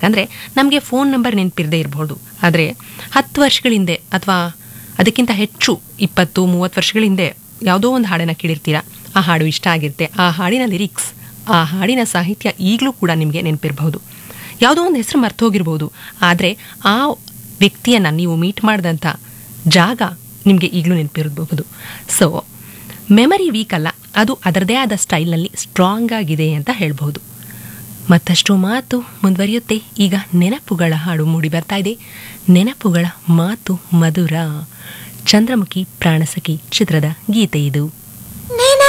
ಯಾಕಂದರೆ ನಮಗೆ phone number ನೆನಪಿರದೇ ಇರಬಹುದು ಆದರೆ ಹತ್ತು ವರ್ಷಗಳ ಹಿಂದೆ ಅಥವಾ ಅದಕ್ಕಿಂತ ಹೆಚ್ಚು ಇಪ್ಪತ್ತು ಮೂವತ್ತು ವರ್ಷಗಳ ಹಿಂದೆ ಯಾವುದೋ ಒಂದು ಹಾಡನ್ನು ಕೇಳಿರ್ತೀರಾ ಆ ಹಾಡು ಇಷ್ಟ ಆಗಿರುತ್ತೆ ಆ ಹಾಡಿನ ಲಿರಿಕ್ಸ್ ಆ ಹಾಡಿನ ಸಾಹಿತ್ಯ ಈಗಲೂ ಕೂಡ ನಿಮಗೆ ನೆನಪಿರಬಹುದು ಯಾವುದೋ ಒಂದು ಹೆಸರು ಮರ್ತೋಗಿರ್ಬೋದು ಆದರೆ ಆ ವ್ಯಕ್ತಿಯನ್ನು ನೀವು ಮೀಟ್ ಮಾಡಿದಂಥ ಜಾಗ ನಿಮಗೆ ಈಗಲೂ ನೆನಪಿರಬಹುದು ಸೊ ಮೆಮರಿ ವೀಕ್ ಅಲ್ಲ ಅದು ಅದರದೇ ಆದ ಸ್ಟೈಲ್ನಲ್ಲಿ ಸ್ಟ್ರಾಂಗ್ ಆಗಿದೆ ಅಂತ ಹೇಳ್ಬೋದು ಮತ್ತಷ್ಟು ಮಾತು ಮುಂದುವರಿಯುತ್ತೆ ಈಗ ನೆನಪುಗಳ ಹಾಡು ಮೂಡಿ ಬರ್ತಾ ಇದೆ ನೆನಪುಗಳ ಮಾತು ಮಧುರ ಚಂದ್ರಮುಖಿ ಪ್ರಾಣಸಖಿ ಚಿತ್ರದ ಗೀತೆ ಇದು